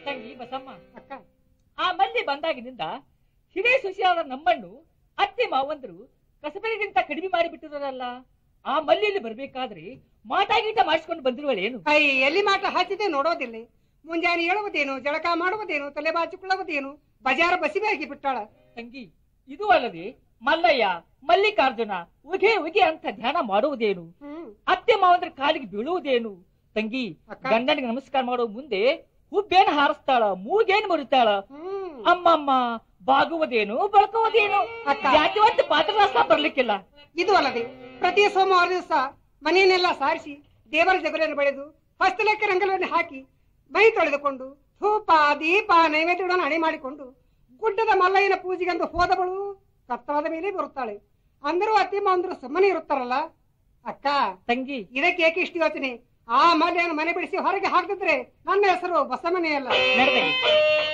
ತಂಗಿ ಬಸಮ್ಮ ಅಕ್ಕ ಆ ಮಲ್ಲಿ ಬಂದಾಗಿನಿಂದ ಹಿರೇ ಸುಶಿಯಾದ ನಮ್ಮನ್ನು ಅತ್ತೆ ಮಾವಂದ್ರು ಕಸಬರಿಗಿಂತ ಕಡಿಮೆ ಮಾಡಿಬಿಟ್ಟಿರೋರಲ್ಲ ಆ ಮಲ್ಲಿಯಲ್ಲಿ ಬರ್ಬೇಕಾದ್ರೆ ಮಾಟಾಗೀಟ ಮಾಡಿಸ್ಕೊಂಡು ಬಂದಿರುವಳೇನು ಐ ಎಲ್ಲಿ ಮಾಟ ಹಚ್ಚಿದೆ ನೋಡೋದಿಲ್ಲ ಮುಂಜಾನೆ ಹೇಳುವುದೇನು ಜಳಕ ಮಾಡುವುದೇನು ತಲೆ ಬಾಚಿಕೊಳ್ಳುವುದೇನು ಬಜಾರ ಬಸಿಬಾಗಿ ಬಿಟ್ಟಾಳ ತಂಗಿ ಇದು ಅಲ್ಲದೆ ಮಲ್ಲಯ್ಯ ಮಲ್ಲಿಕಾರ್ಜುನ ಉಗೆ ಉಗೆ ಅಂತ ಧ್ಯಾನ ಮಾಡುವುದೇನು ಹ್ಮ್ ಅತ್ತೆ ಮಾವಂದ್ರ ಕಾಲಿಗೆ ಬೀಳುವುದೇನು ತಂಗಿ ಅಕ್ಕ. ಗಂಡನಿಗೆ ನಮಸ್ಕಾರ ಮಾಡೋ ಮುಂದೆ ಹುಬ್ಬೇನ್ ಹಾರಿಸ್ತಾಳ ಮೂಗೇನ್ ಮುರಿತಾಳ ಹ್ಮ್ ಅಮ್ಮಮ್ಮ ಬಾಗುವುದೇನು ಬಳಕುವುದೇನು ಅಕ್ಕ. ಯಾತಿವಂತ ಪಾತ್ರರಾಸ ಬರ್ಲಿಕ್ಕಿಲ್ಲ ಇದು ಅಲ್ಲದೆ ಪ್ರತಿ ಸೋಮವಾರ ದಿವಸ ಮನೆಯನ್ನೆಲ್ಲ ಸಾರಿಸಿ ದೇವರ ಜಗುಲಿಯನ್ನು ಬೆಳೆದು ಹಸ್ತಲೆಕ್ಕ ರಂಗಲವನ್ನು ಹಾಕಿ ಮೈ ತೊಳೆದುಕೊಂಡು ಧೂಪ ದೀಪ ನೈವೇದ್ಯಗಳನ್ನು ಹಣೆ ಮಾಡಿಕೊಂಡು ಗುಡ್ಡದ ಮಲ್ಲಯ್ಯನ ಪೂಜೆಗೆಂದು ಹೋದವಳು ಕತ್ತವಾದ ಮೇಲೆ ಬರುತ್ತಾಳೆ ಅಂದರೂ ಅತ್ತಿ ಮಾವಂದ್ರು ಸುಮ್ಮನೆ ಇರುತ್ತಾರಲ್ಲ ಅಕ್ಕ ತಂಗಿ ಇದಕ್ಕೆ ಏಕೆ ಇಷ್ಟು ಯೋಚನೆ ಆ ಮಲ್ಯನ ಮನೆ ಬಿಡಿಸಿ ಹೊರಗೆ ಹಾಕಿದ್ರೆ ನನ್ನ ಹೆಸರು ಬಸಮನೆಯಲ್ಲ ನಡೆದಂಗಿ